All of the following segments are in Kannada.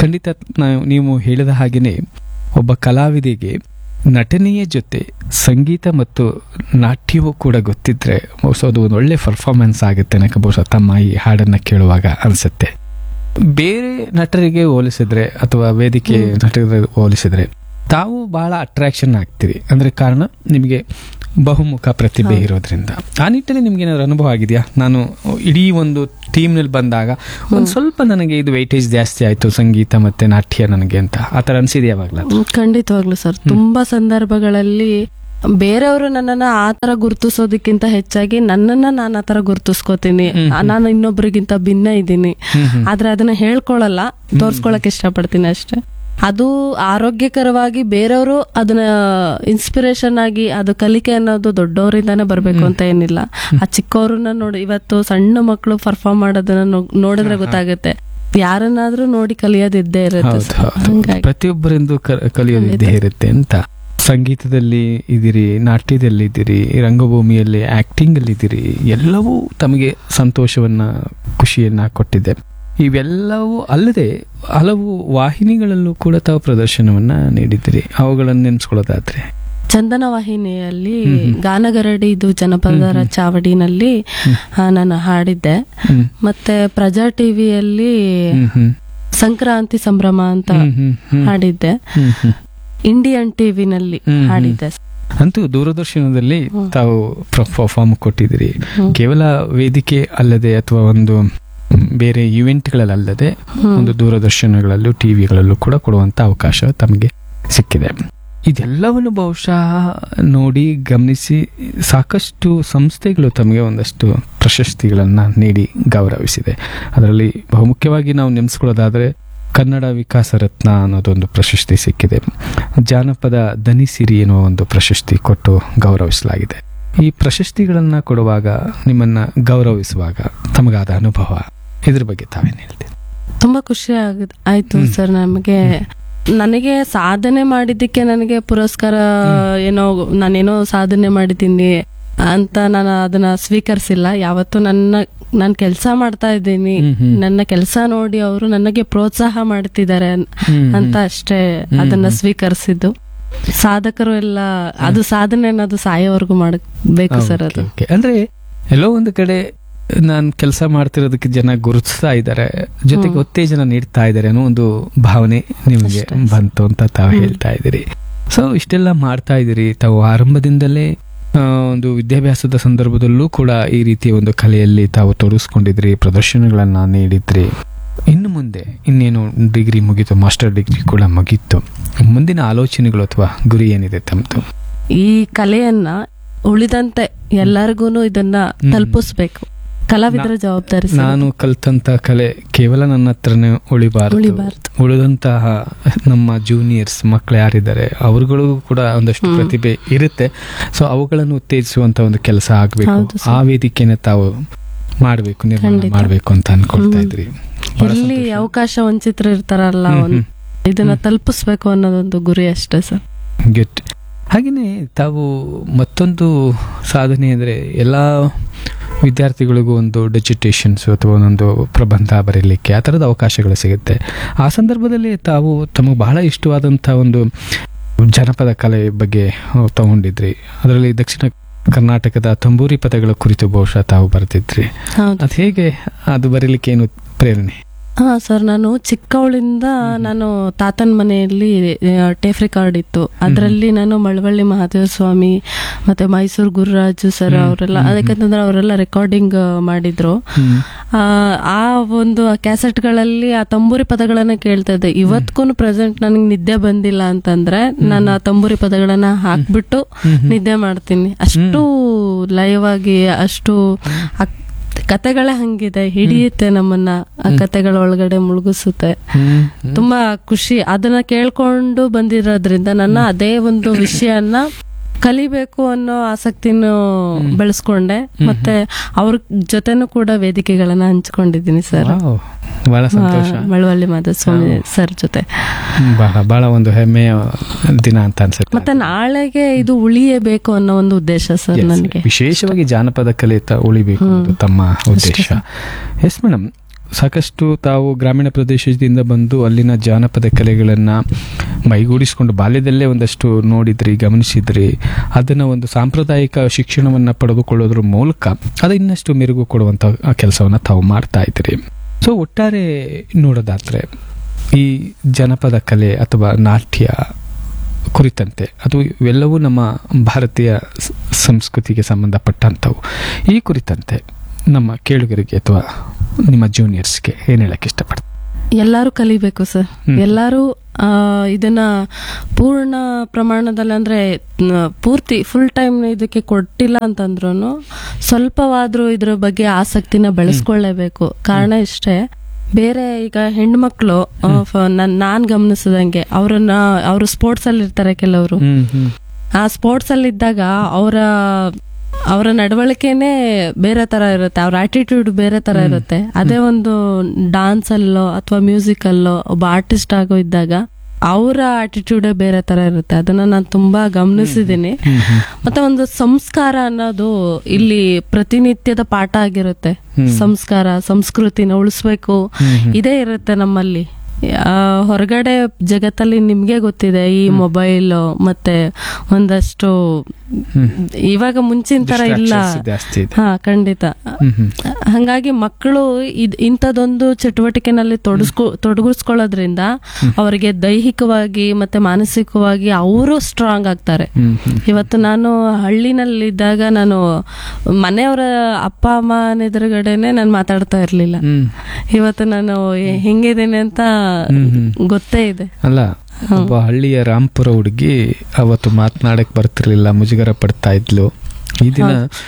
ಖಂಡಿತ ನಾವು ನೀವು ಹೇಳಿದ ಹಾಗೆಯೇ ಒಬ್ಬ ಕಲಾವಿದಿಗೆ ನಟನೆಯ ಜೊತೆ ಸಂಗೀತ ಮತ್ತು ನಾಟ್ಯವೂ ಕೂಡ ಗೊತ್ತಿದ್ರೆ ಬಹುಶಃ ಅದು ಒಂದು ಒಳ್ಳೆ ಪರ್ಫಾರ್ಮೆನ್ಸ್ ಆಗುತ್ತೆ ನನಗೆ ಬಹುಶಃ ತಮ್ಮ ಈ ಹಾಡನ್ನು ಕೇಳುವಾಗ ಅನಿಸುತ್ತೆ ಬೇರೆ ನಟರಿಗೆ ಹೋಲಿಸಿದ್ರೆ ಅಥವಾ ವೇದಿಕೆ ನಟರಿಗೆ ಹೋಲಿಸಿದ್ರೆ ತಾವು ಬಹಳ ಅಟ್ರಾಕ್ಷನ್ ಆಗ್ತೀರಿ ಅಂದ್ರೆ ಕಾರಣ ನಿಮಗೆ ಬಹುಮುಖ ಪ್ರತಿಭೆ ಇರೋದ್ರಿಂದ ಆ ನಿಟ್ಟಿನಲ್ಲಿ ನಿಮ್ಗೆ ಏನಾದ್ರು ಅನುಭವ ಆಗಿದೆಯಾ ನಾನು ಇಡೀ ಒಂದು ಟೀಮ್ನಲ್ಲಿ ಬಂದಾಗ ಒಂದು ಸ್ವಲ್ಪ ನನಗೆ ಇದು ವೈಟೇಜ್ ಜಾಸ್ತಿ ಆಯ್ತು ಸಂಗೀತ ಮತ್ತೆ ನಾಟ್ಯ ನನಗೆ ಅಂತ ಆ ಥರ ಅನ್ಸಿದೆ ಯಾವಾಗಲ ಹ್ಮ್, ಖಂಡಿತವಾಗ್ಲು ಸರ್ ತುಂಬಾ ಸಂದರ್ಭಗಳಲ್ಲಿ ಬೇರೆಯವರು ನನ್ನನ್ನ ಆ ತರ ಗುರುತಿಸೋದಕ್ಕಿಂತ ಹೆಚ್ಚಾಗಿ ನನ್ನನ್ನ ನಾನು ಆ ತರ ಗುರುತಿಸ್ಕೋತೀನಿ ನಾನು ಇನ್ನೊಬ್ರಿಗಿಂತ ಭಿನ್ನ ಇದ್ದೀನಿ ಆದ್ರೆ ಅದನ್ನ ಹೇಳ್ಕೊಳಲ್ಲ ತೋರ್ಸ್ಕೊಳಕ್ ಇಷ್ಟಪಡ್ತೀನಿ ಅಷ್ಟೇ ಅದು ಆರೋಗ್ಯಕರವಾಗಿ ಬೇರೆಯವರು ಅದನ್ನ ಇನ್ಸ್ಪಿರೇಷನ್ ಆಗಿ ಅದು ಕಲಿಕೆ ಅನ್ನೋದು ದೊಡ್ಡವರಿಂದಾನೇ ಬರ್ಬೇಕು ಅಂತ ಏನಿಲ್ಲ ಆ ಚಿಕ್ಕವ್ರನ್ನ ನೋಡಿ ಇವತ್ತು ಸಣ್ಣ ಮಕ್ಕಳು ಪರ್ಫಾರ್ಮ್ ಮಾಡೋದನ್ನ ನೋ- ನೋಡಿದ್ರೆ ಗೊತ್ತಾಗುತ್ತೆ ಯಾರನ್ನಾದ್ರೂ ನೋಡಿ ಕಲಿಯೋದಿದ್ದೇ ಇರುತ್ತೆ ಹೌದು ಸರ್. ಹೌದು ಹಂಗಾಗಿ ಪ್ರತಿಯೊಬ್ಬರಿಂದು ಕ- ಕಲಿಯೋದು ಇದ್ದೇ ಇರುತ್ತೆ ಅಂತ ಸಂಗೀತದಲ್ಲಿ ಇದ್ದೀರಿ ನಾಟ್ಯದಲ್ಲಿ ಇದ್ದೀರಿ ರಂಗಭೂಮಿಯಲ್ಲಿ ಆಕ್ಟಿಂಗ್ ಅಲ್ಲಿ ಇದ್ದೀರಿ ಎಲ್ಲವೂ ತಮಗೆ ಸಂತೋಷವನ್ನ ಖುಷಿಯನ್ನ ಕೊಟ್ಟಿದೆ ಇವೆಲ್ಲವೂ ಅಲ್ಲದೆ ಹಲವು ವಾಹಿನಿಗಳಲ್ಲೂ ಕೂಡ ತಾವು ಪ್ರದರ್ಶನವನ್ನ ನೀಡಿದ್ದೀರಿ ಅವುಗಳನ್ನು ನೆನೆಸ್ಕೊಳ್ಳೋದಾದ್ರೆ ಚಂದನ ವಾಹಿನಿಯಲ್ಲಿ ಗಾನಗರಡಿ ಇದು ಜನಪದರ ಚಾವಡಿನಲ್ಲಿ ಆ, ನಾನು ಹಾಡಿದ್ದೆ ಹ್ಮ್. ಮತ್ತೆ ಪ್ರಜಾ ಟಿವಿಯಲ್ಲಿ ಹ್ಮ್ ಹ್ಮ್ ಸಂಕ್ರಾಂತಿ ಸಂಭ್ರಮ ಅಂತ ಹ್ಮ್ ಹ್ಮ್ ಹ್ಮ್ ಹಾಡಿದ್ದೆ ಹ್ಮ್ ಹ್ಮ್ ಇಂಡಿಯನ್ ಟಿವಿನಲ್ಲಿ ಹ್ಮ್ ಹ್ಮ್. ಹಾಡಿದ್ದೆ ಅಂತೂ ದೂರದರ್ಶನದಲ್ಲಿ ತಾವು ಪರ್ಫಾರ್ಮ್ ಕೊಟ್ಟಿದ್ದೀರಿ ಕೇವಲ ವೇದಿಕೆ ಅಲ್ಲದೆ ಅಥವಾ ಒಂದು ಮ್, ಬೇರೆ ಇವೆಂಟ್ಗಳಲ್ಲದೆ ಒಂದು ದೂರದರ್ಶನಗಳಲ್ಲೂ ಟಿವಿಗಳಲ್ಲೂ ಕೂಡ ಕೊಡುವಂತ ಅವಕಾಶ ತಮಗೆ ಸಿಕ್ಕಿದೆ ಇದೆಲ್ಲವನ್ನು ಬಹುಶಃ ನೋಡಿ ಗಮನಿಸಿ ಸಾಕಷ್ಟು ಸಂಸ್ಥೆಗಳು ತಮಗೆ ಒಂದಷ್ಟು ಪ್ರಶಸ್ತಿಗಳನ್ನ ನೀಡಿ ಗೌರವಿಸಿದೆ ಅದರಲ್ಲಿ ಬಹುಮುಖ್ಯವಾಗಿ ನಾವು ನೆನೆಸ್ಕೊಳ್ಳೋದಾದ್ರೆ ಕನ್ನಡ ವಿಕಾಸ ರತ್ನ ಅನ್ನೋದೊಂದು ಪ್ರಶಸ್ತಿ ಸಿಕ್ಕಿದೆ ಜಾನಪದ ದನಿ ಸಿರಿ ಎನ್ನುವ ಒಂದು ಪ್ರಶಸ್ತಿ ಕೊಟ್ಟು ಗೌರವಿಸಲಾಗಿದೆ ಈ ಪ್ರಶಸ್ತಿಗಳನ್ನ ಕೊಡುವಾಗ ನಿಮ್ಮನ್ನ ಗೌರವಿಸುವಾಗ ತಮಗಾದ ಅನುಭವ ಇದ್ರ ಬಗ್ಗೆ ತಾವೇನು ಹೇಳ್ತೀರಿ ತುಂಬಾ ಖುಷಿ ಆಗ ಆಯ್ತು ಸರ್ ನಮಗೆ ನನಗೆ ಸಾಧನೆ ಮಾಡಿದ್ದಕ್ಕೆ ನನಗೆ ಪುರಸ್ಕಾರ ಏನೋ ನಾನೇನೋ ಸಾಧನೆ ಮಾಡಿದ್ದೀನಿ ಅಂತ ನಾನು ಅದನ್ನ ಸ್ವೀಕರಿಸಿಲ್ಲ ಯಾವತ್ತು ನನ್ನ ನಾನು ಕೆಲಸ ಮಾಡ್ತಾ ಇದ್ದೀನಿ ಹ್ಮ್, ಹ್ಮ್. ನನ್ನ ಕೆಲಸ ನೋಡಿ ಅವರು ನನಗೆ ಪ್ರೋತ್ಸಾಹ ಮಾಡ್ತಿದ್ದಾರೆ ಅನ್- ಹ್ಮ್, ಅಂತ ಅಷ್ಟೇ ಅದನ್ನ ಸ್ವೀಕರಿಸಿದ್ದು ಸಾಧಕರು ಎಲ್ಲ ಅದು ಸಾಧನೆ ಅನ್ನೋದು ಸಾಯೋವರೆಗೂ ಮಾಡಬೇಕು ಸರ್ ಓಕೆ, ಅದು ಓಕೆ. ಅಂದ್ರೆ ಎಲ್ಲೋ ಒಂದು ಕಡೆ ನಾನು ಕೆಲಸ ಮಾಡ್ತಿರೋದಕ್ಕೆ ಜನ ಗುರುತಿಸ್ತಾ ಇದ್ದಾರೆ ಜೊತೆಗೆ ಉತ್ತೇಜನ ನೀಡ್ತಾ ಇದ್ದಾರೆ ಅನ್ನೋ ಒಂದು ಭಾವನೆ ನಿಮಗೆ ಅಷ್ಟೇ. ಬಂತು ಅಂತ ತಾವು ಹೇಳ್ತಾ ಇದ್ದೀರಿ ಸೊ ಇಷ್ಟೆಲ್ಲ ಮಾಡ್ತಾ ಇದ್ದೀರಿ ತಾವು ಆರಂಭದಿಂದಲೇ ಆ, ಒಂದು ವಿದ್ಯಾಭ್ಯಾಸದ ಸಂದರ್ಭದಲ್ಲೂ ಕೂಡ ಈ ರೀತಿಯ ಒಂದು ಕಲೆಯಲ್ಲಿ ತಾವು ತೊಡಗಿಸ್ಕೊಂಡಿದ್ರಿ ಪ್ರದರ್ಶನಗಳನ್ನ ನೀಡಿದ್ರಿ ಇನ್ನು ಮುಂದೆ ಇನ್ನೇನು ಡಿಗ್ರಿ ಮುಗೀತು ಮಾಸ್ಟರ್ ಡಿಗ್ರಿ ಕೂಡ ಮುಗೀತು ಮುಂದಿನ ಆಲೋಚನೆಗಳು ಅಥವಾ ಗುರಿ ಏನಿದೆ ತಮ್ಮದು ಈ ಕಲೆಯನ್ನ ಉಳಿದಂತೆ ಎಲ್ಲರಿಗೂ ಇದನ್ನ ತಲುಪಿಸ್ಬೇಕು ಕಲಾವಿದರ ಜವಾಬ್ದಾರಿ ಸರ್. ನಾನು ಕಲ್ತಂತ ಕಲೆ ಕೇವಲ ನನ್ನ ಹತ್ರನೇ ಉಳಿಬಾರದು ಉಳಿಬಾರ್ದು. ಉಳಿದಂತಹ ನಮ್ಮ ಜೂನಿಯರ್ಸ್ ಮಕ್ಕಳು ಯಾರಿದ್ದಾರೆ ಅವ್ರುಗಳಿಗೂ ಕೂಡ ಒಂದಷ್ಟು ಪ್ರತಿಭೆ ಇರುತ್ತೆ ಸೊ ಅವುಗಳನ್ನು ಉತ್ತೇಜಿಸುವಂತ ಒಂದು ಕೆಲಸ ಆಗ್ಬೇಕು ಹೌದು ಆ ವೇದಿಕೆನ ತಾವು ಮಾಡಬೇಕು ನಿರ್ಮಾಣ ಖಂಡಿತ. ಮಾಡಬೇಕು ಅಂತ ಅನ್ಕೊಳ್ತಾ ಇದ್ರಿ ಬಹಳ ಎಲ್ಲಿ ಸಂತೋಷ. ಅವಕಾಶ ವಂಚಿತರು ಇರ್ತಾರಲ್ಲ ಹ್ಮ್, ಒಂದ್- ಇದನ್ನ ತಲುಪಿಸ್ಬೇಕು ಅನ್ನೋದೊಂದು ಗುರಿ ಅಷ್ಟೇ ಸರ್ ಗುಡ್ ಹಾಗೆಯೇ ತಾವು ಮತ್ತೊಂದು ಸಾಧನೆ ಅಂದರೆ ಎಲ್ಲ ವಿದ್ಯಾರ್ಥಿಗಳಿಗೂ ಒಂದು ಡಿಜಿಟೇಷನ್ಸ್ ಅಥವಾ ಒಂದೊಂದು ಪ್ರಬಂಧ ಬರೀಲಿಕ್ಕೆ ಆ ಥರದ ಅವಕಾಶಗಳು ಸಿಗುತ್ತೆ ಆ ಸಂದರ್ಭದಲ್ಲಿ ತಾವು ತಮಗೆ ಬಹಳ ಇಷ್ಟವಾದಂಥ ಒಂದು ಜನಪದ ಕಲೆ ಬಗ್ಗೆ ತಗೊಂಡಿದ್ರಿ ಅದರಲ್ಲಿ ದಕ್ಷಿಣ ಕರ್ನಾಟಕದ ತಂಬೂರಿ ಪದಗಳ ಕುರಿತು ಬಹುಶಃ ತಾವು ಬರೆದಿದ್ರಿ ಹೌದು ಅದು ಹೇಗೆ ಅದು ಬರೀಲಿಕ್ಕೆ ಏನು ಪ್ರೇರಣೆ ಹಾ ಸರ್ ನಾನು ಚಿಕ್ಕವಳಿಂದ ನಾನು ತಾತನ ಮನೆಯಲ್ಲಿ ಟೇಫ್ ರೆಕಾರ್ಡ್ ಇತ್ತು ಅದರಲ್ಲಿ ನಾನು ಮಳವಳ್ಳಿ ಮಹಾದೇವ ಸ್ವಾಮಿ ಮತ್ತೆ ಮೈಸೂರು ಗುರುರಾಜು ಸರ್ ಅವರೆಲ್ಲ ಅದಕ್ಕಂತಂದ್ರೆ ಅವರೆಲ್ಲ ರೆಕಾರ್ಡಿಂಗ್ ಮಾಡಿದ್ರು ಆ, ಆ ಒಂದು ಕ್ಯಾಸೆಟ್ಗಳಲ್ಲಿ ಆ ತಂಬೂರಿ ಪದಗಳನ್ನ ಕೇಳ್ತಾ ಇದ್ದೆ ಇವತ್ಗೂ ಪ್ರೆಸೆಂಟ್ ನನಗೆ ನಿದ್ದೆ ಬಂದಿಲ್ಲ ಅಂತಂದ್ರೆ ನಾನು ಆ ತಂಬೂರಿ ಪದಗಳನ್ನ ಹಾಕ್ಬಿಟ್ಟು ನಿದ್ದೆ ಮಾಡ್ತೀನಿ ಅಷ್ಟು ಲೈವ್ ಆಗಿ ಅಷ್ಟು ಆ ಕತೆಗಳೇ ಹಂಗಿದೆ ಹಿಡಿಯುತ್ತೆ ನಮ್ಮನ್ನ ಆ ಕತೆಗಳ ಒಳಗಡೆ ಮುಳುಗಿಸುತ್ತೆ ತುಂಬಾ ಖುಷಿ ಅದನ್ನ ಕೇಳ್ಕೊಂಡು ಬಂದಿರೋದ್ರಿಂದ ನನ್ನ ಅದೇ ಒಂದು ವಿಷಯನ ಕಲಿಬೇಕು ಅನ್ನೋ ಆಸಕ್ತಿನೂ ಬೆಳೆಸ್ಕೊಂಡೆ ಮತ್ತೆ ಅವ್ರ ಜೊತೆನೂ ಕೂಡ ವೇದಿಕೆಗಳನ್ನ ಹಂಚ್ಕೊಂಡಿದ್ದೀನಿ ಸರ್ ವಾವ್, ಬಹಳ ಸಂತೋಷ ಮಳವಳ್ಳಿ ಮಾಧಸ್ವಾಮಿ ಸರ್ ಜೊತೆ ಬಹಳ ಬಹಳ ಒಂದು ಹೆಮ್ಮೆಯ ದಿನ ಅಂತ ಅನ್ಸುತ್ತೆ ಮತ್ತೆ ನಾಳೆಗೆ ಇದು ಉಳಿಯಬೇಕು ಅನ್ನೋ ಒಂದು ಉದ್ದೇಶ ಸರ್ Yes, ನನಗೆ ವಿಶೇಷವಾಗಿ ಜಾನಪದ ಕಲೆ ತ- ಉಳಿಬೇಕು ಅನ್ನೋದು ತಮ್ಮ ಉದ್ದೇಶ ಎಸ್ ಮೇಡಮ್ ಸಾಕಷ್ಟು ತಾವು ಗ್ರಾಮೀಣ ಪ್ರದೇಶದಿಂದ ಬಂದು ಅಲ್ಲಿನ ಜಾನಪದ ಕಲೆಗಳನ್ನ ಮೈಗೂಡಿಸ್ಕೊಂಡು ಬಾಲ್ಯದಲ್ಲೇ ಒಂದಷ್ಟು ನೋಡಿದ್ರಿ ಗಮನಿಸಿದ್ರಿ ಅದನ್ನ ಒಂದು ಸಾಂಪ್ರದಾಯಿಕ ಶಿಕ್ಷಣವನ್ನ ಪಡೆದುಕೊಳ್ಳೋದ್ರ ಮೂಲಕ ಅದು ಇನ್ನಷ್ಟು ಮೆರುಗು ಕೊಡುವಂತ ಕೆಲಸವನ್ನ ತಾವು ಮಾಡ್ತಾ ಇದ್ರಿ ಸೊ ಒಟ್ಟಾರೆ ನೋಡೋದಾದ್ರೆ ಈ ಜನಪದ ಕಲೆ ಅಥವಾ ನಾಟ್ಯ ಕುರಿತಂತೆ ಅದು ಇವೆಲ್ಲವೂ ನಮ್ಮ ಭಾರತೀಯ ಸ- ಸಂಸ್ಕೃತಿಗೆ ಸಂಬಂಧಪಟ್ಟಂಥವು ಈ ಕುರಿತಂತೆ ನಮ್ಮ ಕೇಳುಗರಿಗೆ ಅಥವಾ ನಿಮ್ಮ ಜೂನಿಯರ್ಸ್ಗೆ ಏನು ಹೇಳಕ್ಕೆ ಇಷ್ಟಪಡ್ತಾರೆ ಎಲ್ಲರೂ ಕಲಿಬೇಕು ಸರ್ ಹ್ಮ್. ಎಲ್ಲರೂ ಆ, ಇದನ್ನ ಪೂರ್ಣ ಪ್ರಮಾಣದಲ್ಲಿ ಅಂದ್ರೆ ನ- ಪೂರ್ತಿ ಫುಲ್ ಟೈಮ್ ಇದಕ್ಕೆ ಕೊಟ್ಟಿಲ್ಲ ಅಂತಂದ್ರು ಸ್ವಲ್ಪವಾದ್ರೂ ಇದ್ರ ಬಗ್ಗೆ ಆಸಕ್ತಿನ ಬೆಳೆಸ್ಕೊಳ್ಳೇಬೇಕು ಕಾರಣ ಇಷ್ಟೇ ಬೇರೆ ಈಗ ಹೆಣ್ಮಕ್ಳು ಆ, ಫ- ನನ್- ನಾನ್ ಗಮನಿಸಿದಂಗೆ ಅವ್ರನ್ನ ಅವರು ಸ್ಪೋರ್ಟ್ಸ್ ಅಲ್ಲಿ ಇರ್ತಾರೆ ಕೆಲವರು ಹ್ಮ್ ಹ್ಮ್ ಆ ಸ್ಪೋರ್ಟ್ಸ್ ಅಲ್ಲಿ ಇದ್ದಾಗ ಅವರ ಅವರ ನಡವಳಿಕೆನೆ ಬೇರೆ ತರ ಇರುತ್ತೆ ಅವ್ರ ಆಟಿಟ್ಯೂಡ್ ಬೇರೆ ತರ ಇರುತ್ತೆ ಅದೇ ಒಂದು ಡಾನ್ಸ್ ಅಲ್ಲೋ ಅಥವಾ ಮ್ಯೂಸಿಕ್ ಅಲ್ಲೋ ಒಬ್ಬ ಆರ್ಟಿಸ್ಟ್ ಆಗೋ ಇದ್ದಾಗ ಅವರ ಆಟಿಟ್ಯೂಡೇ ಬೇರೆ ತರ ಇರುತ್ತೆ ಅದನ್ನ ನಾನು ತುಂಬಾ ಗಮನಿಸಿದ್ದೀನಿ ಹ್ಮ್ ಹ್ಮ್ ಮತ್ತೆ ಒಂದು ಸಂಸ್ಕಾರ ಅನ್ನೋದು ಇಲ್ಲಿ ಪ್ರತಿನಿತ್ಯದ ಪಾಠ ಆಗಿರುತ್ತೆ ಹ್ಮ್. ಸಂಸ್ಕಾರ ಸಂಸ್ಕೃತಿನ ಉಳಿಸ್ಬೇಕು ಹ್ಮ್ ಹ್ಮ್. ಇದೇ ಇರುತ್ತೆ ನಮ್ಮಲ್ಲಿ ಆ, ಹೊರಗಡೆ ಜಗತ್ತಲ್ಲಿ ನಿಮ್ಗೆ ಗೊತ್ತಿದೆ ಈ ಮೊಬೈಲ್ ಮತ್ತೆ ಒಂದಷ್ಟು ಹ್ಮ್. ಇವಾಗ ಮುಂಚಿನ ತರ ಇಲ್ಲ Distractions ಜಾಸ್ತಿ ಇದೆ ಹಾ ಖಂಡಿತ ಹ್ಮ್ ಹ್ಮ್ ಹಂಗಾಗಿ ಮಕ್ಕಳು ಇದ್ ಇಂಥದೊಂದು ಚಟುವಟಿಕೆನಲ್ಲಿ ತೊಡಸ್ಕೊ ತೊಡಗಿಸ್ಕೊಳ್ಳೋದ್ರಿಂದ ಅವರಿಗೆ ದೈಹಿಕವಾಗಿ ಮತ್ತೆ ಮಾನಸಿಕವಾಗಿ ಅವರು ಸ್ಟ್ರಾಂಗ್ ಆಗ್ತಾರೆ ಹ್ಮ್ ಹ್ಮ್ ಇವತ್ತು ನಾನು ಹಳ್ಳಿನಲ್ಲಿದ್ದಾಗ ನಾನು ಮನೆಯವರ ಅಪ್ಪ ಅಮ್ಮನ ಎದುರುಗಡೆನೆ ನಾನು ಮಾತಾಡ್ತಾ ಇರ್ಲಿಲ್ಲ ಹ್ಮ್ ಇವತ್ತು ನಾನು ಹೆ- ಹೆಂಗಿದ್ದೀನಿ ಅಂತ ಹ್ಮ್ ಹ್ಮ್. ಗೊತ್ತೇ ಇದೆ ಅಲ್ಲ ಒಬ್ಬ ಹಳ್ಳಿಯ ರಾಂಪುರ ಹುಡುಗಿ ಅವತ್ತು ಮಾತನಾಡಕ್ ಬರ್ತಿರ್ಲಿಲ್ಲ ಮುಜುಗರ ಪಡ್ತಾ ಇದ್ಲು ಈ ದಿನ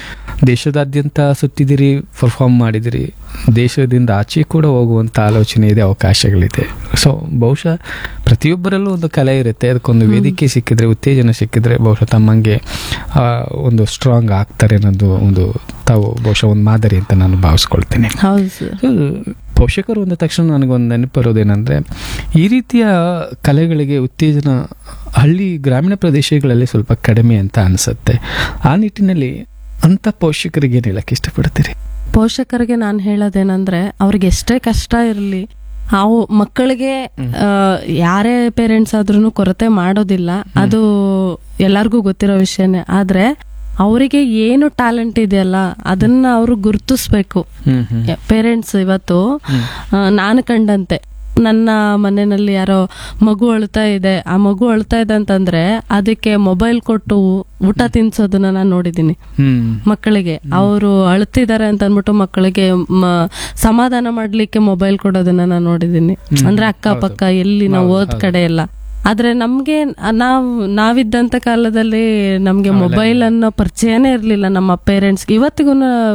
ದೇಶದಾದ್ಯಂತ ಸುತ್ತಿದಿರಿ ಪರ್ಫಾರ್ಮ್ ಮಾಡಿದಿರಿ ದೇಶದಿಂದ ಆಚೆ ಕೂಡ ಹೋಗುವಂತ ಆಲೋಚನೆ ಇದೆ ಅವಕಾಶಗಳಿದೆ ಸೊ ಬಹುಶಃ ಪ್ರತಿಯೊಬ್ಬರಲ್ಲೂ ಒಂದು ಕಲೆ ಇರುತ್ತೆ ಅದಕ್ಕೊಂದು ವೇದಿಕೆ ಸಿಕ್ಕಿದ್ರೆ ಉತ್ತೇಜನ ಸಿಕ್ಕಿದ್ರೆ ಬಹುಶಃ ತಮ್ಮಂಗೆ ಆ, ಒಂದು ಸ್ಟ್ರಾಂಗ್ ಆಗ್ತಾರೆ ಅನ್ನೋದು ಒಂದು ತಾವು ಬಹುಶಃ ಒಂದು ಮಾದರಿ ಅಂತ ನಾನು ಭಾವಿಸ್ಕೊಳ್ತೇನೆ ಹೌದು ಸರ್ ಸೊ, ಪೋಷಕರು ಅಂದ ತಕ್ಷಣ ನನಗೊಂದು ನೆನಪರೋದೇನೆಂದರೆ ಈ ರೀತಿಯ ಕಲೆಗಳಿಗೆ ಉತ್ತೇಜನ ಹಳ್ಳಿ ಗ್ರಾಮೀಣ ಪ್ರದೇಶಗಳಲ್ಲಿ ಸ್ವಲ್ಪ ಕಡಿಮೆ ಅಂತ ಅನಿಸುತ್ತೆ ಆ ನಿಟ್ಟಿನಲ್ಲಿ ಅಂತ ಪೋಷಕರಿಗೆ ಏನು ಹೇಳಕ್ಕೆ ಇಷ್ಟಪಡ್ತೀರಿ ಪೋಷಕರಿಗೆ ನಾನು ಹೇಳೋದೇನಂದ್ರೆ ಅವ್ರಿಗೆ ಎಷ್ಟೇ ಕಷ್ಟ ಇರಲಿ ಅವು ಮಕ್ಕಳಿಗೆ ಆ, ಯಾರೇ ಪೇರೆಂಟ್ಸ್ ಆದ್ರೂ ಕೊರತೆ ಮಾಡೋದಿಲ್ಲ ಅದು ಎಲ್ಲರಿಗೂ ಗೊತ್ತಿರೋ ವಿಷಯನೇ ಆದ್ರೆ ಅವರಿಗೆ ಏನು ಟ್ಯಾಲೆಂಟ್ ಇದೆಯಲ್ಲ ಅದನ್ನ ಅವರು ಗುರುತಿಸ್ಬೇಕು ಹ್ಮ್ ಹ್ಮ್ ಪೇರೆಂಟ್ಸ್ ಇವತ್ತು ಆ, ನಾನು ಕಂಡಂತೆ ನನ್ನ ಮನೆಯಲ್ಲಿ ಯಾರೋ ಮಗು ಅಳ್ತಾ ಇದೆ ಆ ಮಗು ಅಳ್ತಾ ಇದೆ ಅಂತಂದ್ರೆ ಅದಕ್ಕೆ ಮೊಬೈಲ್ ಕೊಟ್ಟು ಊಟ ತಿನ್ಸೋದನ್ನ ನಾನು ನೋಡಿದ್ದೀನಿ ಹ್ಮ್ ಮಕ್ಕಳಿಗೆ ಅವರು ಅಳ್ತಿದ್ದಾರೆ ಅಂತ ಅಂದ್ಬಿಟ್ಟು ಮಕ್ಕಳಿಗೆ ಮ- ಸಮಾಧಾನ ಮಾಡ್ಲಿಕ್ಕೆ ಮೊಬೈಲ್ ಕೊಡೋದನ್ನ ನಾನು ನೋಡಿದ್ದೀನಿ ಅಂದ್ರೆ ಅಕ್ಕಪಕ್ಕ ಎಲ್ಲಿ ನಾವು ಓದ್ ಕಡೆ ಎಲ್ಲ ಆದ್ರೆ ನಮ್ಗೆ ನಾವ್ ನಾವಿದ್ದಂತ ಕಾಲದಲ್ಲಿ ನಮ್ಗೆ ಮೊಬೈಲ್ ಅನ್ನೋ ಪರಿಚಯನೇ ಇರ್ಲಿಲ್ಲ ನಮ್ಮ ಪೇರೆಂಟ್ಸ್ ಇವತ್ತಿಗೂ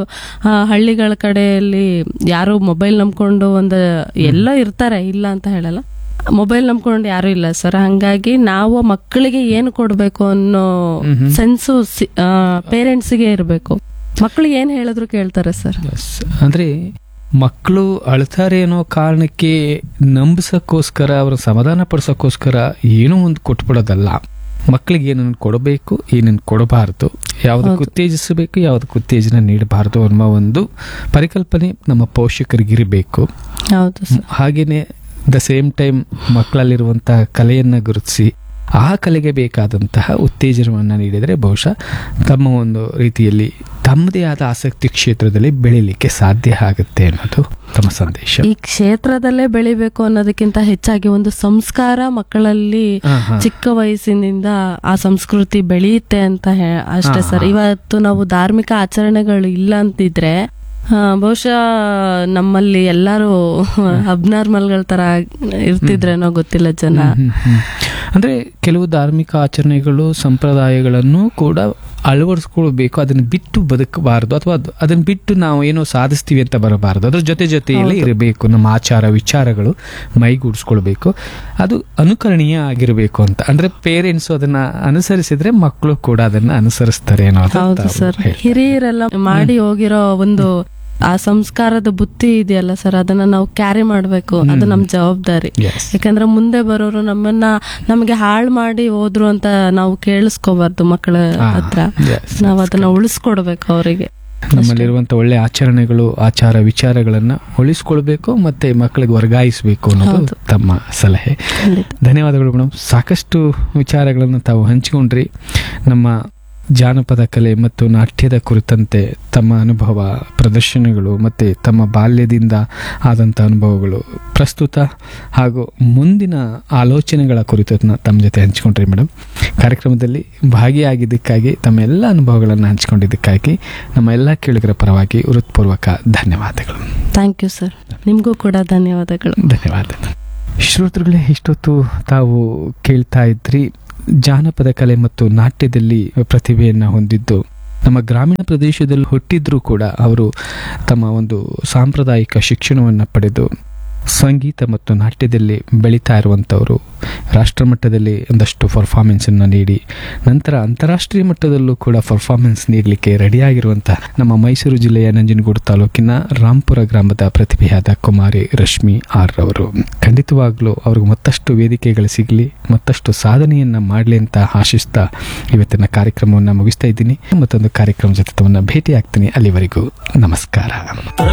ಹಳ್ಳಿಗಳ ಕಡೆಯಲ್ಲಿ ಯಾರು ಮೊಬೈಲ್ ನಂಬ್ಕೊಂಡು ಒಂದು ಎಲ್ಲೋ ಇರ್ತಾರೆ ಇಲ್ಲ ಅಂತ ಹೇಳಲ್ಲ ಮೊಬೈಲ್ ನಂಬ್ಕೊಂಡು ಯಾರು ಇಲ್ಲ ಸರ್ ಹಂಗಾಗಿ ನಾವು ಮಕ್ಕಳಿಗೆ ಏನು ಕೊಡ್ಬೇಕು ಅನ್ನೋ ಸೆನ್ಸು ಪೇರೆಂಟ್ಸ್ಗೆ ಇರಬೇಕು ಮಕ್ಕಳು ಏನ್ ಹೇಳಿದ್ರು ಕೇಳ್ತಾರೆ ಸರ್ Yes. ಅಂದ್ರೆ ಮಕ್ಕಳು ಅಳ್ತಾರೆ ಅನ್ನೋ ಕಾರಣಕ್ಕೆ ನಂಬಿಸಕ್ಕೋಸ್ಕರ ಅವ್ರ ಸಮಾಧಾನ ಪಡಿಸೋಕ್ಕೋಸ್ಕರ ಏನೋ ಒಂದು ಕೊಟ್ಬಿಡೋದಲ್ಲ ಮಕ್ಕಳಿಗೆ ಏನನ್ನು ಕೊಡಬೇಕು ಏನನ್ನು ಕೊಡಬಾರ್ದು ಯಾವುದಕ್ಕೆ ಉತ್ತೇಜಿಸಬೇಕು ಯಾವುದಕ್ಕೆ ಉತ್ತೇಜನ ನೀಡಬಾರ್ದು ಅನ್ನೋ ಒಂದು ಪರಿಕಲ್ಪನೆ ನಮ್ಮ ಪೋಷಕರಿಗಿರಬೇಕು ಹೌದು ಸರ್ ಹಾಗೇನೆ ದ ಸೇಮ್ ಟೈಮ್ ಮಕ್ಕಳಲ್ಲಿರುವಂತಹ ಕಲೆಯನ್ನು ಗುರುತಿಸಿ ಆ ಕಲೆಗೆ ಬೇಕಾದಂತಹ ಉತ್ತೇಜನವನ್ನು ನೀಡಿದರೆ ಬಹುಶಃ ತಮ್ಮ ಒಂದು ರೀತಿಯಲ್ಲಿ ತಮ್ಮದೇ ಆದ ಆಸಕ್ತಿ ಕ್ಷೇತ್ರದಲ್ಲಿ ಬೆಳೀಲಿಕ್ಕೆ ಸಾಧ್ಯ ಆಗುತ್ತೆ ಅನ್ನೋದು ತಮ್ಮ ಸಂದೇಶ ಈ ಕ್ಷೇತ್ರದಲ್ಲೇ ಬೆಳಿಬೇಕು ಅನ್ನೋದಕ್ಕಿಂತ ಹೆಚ್ಚಾಗಿ ಒಂದು ಸಂಸ್ಕಾರ ಮಕ್ಕಳಲ್ಲಿ ಹಾ, ಹಾ. ಚಿಕ್ಕ ವಯಸ್ಸಿನಿಂದ ಆ ಸಂಸ್ಕೃತಿ ಬೆಳೆಯುತ್ತೆ ಅಂತ ಹೇ- ಅಷ್ಟೇ ಹಾ, ಸರ್ ಹಾ. ಇವತ್ತು ನಾವು ಧಾರ್ಮಿಕ ಆಚರಣೆಗಳು ಇಲ್ಲ ಅಂತಿದ್ರೆ ಆ, ಬಹುಶಃ ನಮ್ಮಲ್ಲಿ ಎಲ್ಲರೂ ಅಬ್ನಾರ್ಮಲ್ಗಳ ತರ ಇರ್ತಿದ್ರೇನೋ ಗೊತ್ತಿಲ್ಲ ಜನ ಹ್ಮ್, ಹ್ಮ್. ಅಂದ್ರೆ ಕೆಲವು ಧಾರ್ಮಿಕ ಆಚರಣೆಗಳು ಸಂಪ್ರದಾಯಗಳನ್ನು ಕೂಡ ಅಳವಡಿಸ್ಕೊಳ್ಬೇಕು ಅದನ್ನ ಬಿಟ್ಟು ಬದುಕಬಾರದು ಅಥವಾ ಅದು- ಅದನ್ನ ಬಿಟ್ಟು ನಾವು ಏನೋ ಸಾಧಿಸ್ತೀವಿ ಅಂತ ಬರಬಾರದು ಅದ್ರ ಜೊತೆ ಜೊತೆಯಲ್ಲೇ ಇರಬೇಕು ನಮ್ಮ ಆಚಾರ ವಿಚಾರಗಳು ಮೈಗೂಡಿಸ್ಕೊಳ್ಬೇಕು ಅದು ಅನುಕರಣೀಯ ಆಗಿರಬೇಕು ಅಂತ ಅಂದ್ರೆ ಪೇರೆಂಟ್ಸ್ ಅದನ್ನ ಅನುಸರಿಸಿದ್ರೆ ಮಕ್ಕಳು ಕೂಡ ಅದನ್ನ ಅನುಸರಿಸ್ತಾರೆ ಅನ್ನೋದು ಹೌದು ತಾವು ಸರ್ ಹೇಳ್ತಾರೆ. ಹಿರಿಯರೆಲ್ಲ ಮಾಡಿ ಹೋಗಿರೋ ಒಂದು ಆ ಸಂಸ್ಕಾರದ ಬುತ್ತಿ ಇದೆಯಲ್ಲ ಸರ್ ಅದನ್ನ ನಾವು ಕ್ಯಾರಿ ಮಾಡ್ಬೇಕು ಅದು ನಮ್ ಜವಾಬ್ದಾರಿ Yes. ಯಾಕಂದ್ರೆ ಮುಂದೆ ಬರೋರು ನಮ್ಮನ್ನ ನಮಗೆ ಹಾಳು ಮಾಡಿ ಹೋದ್ರು ಅಂತ ನಾವು ಕೇಳಿಸ್ಕೋಬಾರ್ದು ಮಕ್ಕಳ ಹಾ, ಹತ್ರ yes, ನಾವು ಅದನ್ನ ಉಳಿಸ್ಕೊಡ್ಬೇಕು ಅವರಿಗೆ ನಮ್ಮಲ್ಲಿರುವಂಥ ಒಳ್ಳೆ ಆಚರಣೆಗಳು ಆಚಾರ ವಿಚಾರಗಳನ್ನು ಉಳಿಸ್ಕೊಳ್ಬೇಕು ಮತ್ತೆ ಮಕ್ಕಳಿಗೆ ವರ್ಗಾಯಿಸಬೇಕು ಅನ್ನೋದು ಹೌದು. ತಮ್ಮ ಸಲಹೆ ಖಂಡಿತ ಧನ್ಯವಾದಗಳು ಮೇಡಮ್ ಸಾಕಷ್ಟು ವಿಚಾರಗಳನ್ನು ತಾವು ಹಂಚಿಕೊಂಡ್ರಿ ನಮ್ಮ ಜಾನಪದ ಕಲೆ ಮತ್ತು ನಾಟ್ಯದ ಕುರಿತಂತೆ ತಮ್ಮ ಅನುಭವ ಪ್ರದರ್ಶನಗಳು ಮತ್ತು ತಮ್ಮ ಬಾಲ್ಯದಿಂದ ಆದಂಥ ಅನುಭವಗಳು ಪ್ರಸ್ತುತ ಹಾಗೂ ಮುಂದಿನ ಆಲೋಚನೆಗಳ ಕುರಿತನ್ನ ತಮ್ಮ ಜೊತೆ ಹಂಚಿಕೊಂಡ್ರಿ ಮೇಡಮ್ ಕಾರ್ಯಕ್ರಮದಲ್ಲಿ ಭಾಗಿಯಾಗಿದ್ದಕ್ಕಾಗಿ ತಮ್ಮ ಎಲ್ಲ ಅನುಭವಗಳನ್ನು ಹಂಚಿಕೊಂಡಿದ್ದಕ್ಕಾಗಿ ನಮ್ಮ ಎಲ್ಲ ಕೇಳುಗರ ಪರವಾಗಿ ಹೃತ್ಪೂರ್ವಕ ಧನ್ಯವಾದಗಳು ಥ್ಯಾಂಕ್ ಯು ಸರ್ ನಿಮಗೂ ಕೂಡ ಧನ್ಯವಾದಗಳು ಧನ್ಯವಾದ ಶ್ರೋತೃಗಳೇ ಇಷ್ಟೊತ್ತು ತಾವು ಕೇಳ್ತಾ ಇದ್ರಿ ಜಾನಪದ ಕಲೆ ಮತ್ತು ನಾಟ್ಯದಲ್ಲಿ ಪ್ರತಿಭೆಯನ್ನು ಹೊಂದಿದ್ದು ನಮ್ಮ ಗ್ರಾಮೀಣ ಪ್ರದೇಶದಲ್ಲಿ ಹುಟ್ಟಿದ್ರೂ ಕೂಡ ಅವರು ತಮ್ಮ ಒಂದು ಸಾಂಪ್ರದಾಯಿಕ ಶಿಕ್ಷಣವನ್ನು ಪಡೆದು ಸಂಗೀತ ಮತ್ತು ನಾಟ್ಯದಲ್ಲಿ ಬೆಳೀತಾ ಇರುವಂಥವರು ರಾಷ್ಟ್ರಮಟ್ಟದಲ್ಲಿ ಒಂದಷ್ಟು ಪರ್ಫಾರ್ಮೆನ್ಸನ್ನು ನೀಡಿ ನಂತರ ಅಂತಾರಾಷ್ಟ್ರೀಯ ಮಟ್ಟದಲ್ಲೂ ಕೂಡ ಪರ್ಫಾರ್ಮೆನ್ಸ್ ನೀಡಲಿಕ್ಕೆ ರೆಡಿಯಾಗಿರುವಂಥ ನಮ್ಮ ಮೈಸೂರು ಜಿಲ್ಲೆಯ ನಂಜನಗೂಡು ತಾಲೂಕಿನ ರಾಂಪುರ ಗ್ರಾಮದ ಪ್ರತಿಭೆಯಾದ ಕುಮಾರಿ ರಶ್ಮಿ ಆರ್ ರವರು ಖಂಡಿತವಾಗ್ಲೂ ಅವ್ರಿಗೆ ಮತ್ತಷ್ಟು ವೇದಿಕೆಗಳು ಸಿಗಲಿ ಮತ್ತಷ್ಟು ಸಾಧನೆಯನ್ನು ಮಾಡಲಿ ಅಂತ ಆಶಿಸ್ತಾ ಇವತ್ತಿನ ಕಾರ್ಯಕ್ರಮವನ್ನು ಮುಗಿಸ್ತಾ ಇದ್ದೀನಿ ಮತ್ತೊಂದು ಕಾರ್ಯಕ್ರಮ ಜೊತೆ ತಮ್ಮನ್ನ ಭೇಟಿ ಆಗ್ತೀನಿ ಅಲ್ಲಿವರೆಗೂ ನಮಸ್ಕಾರ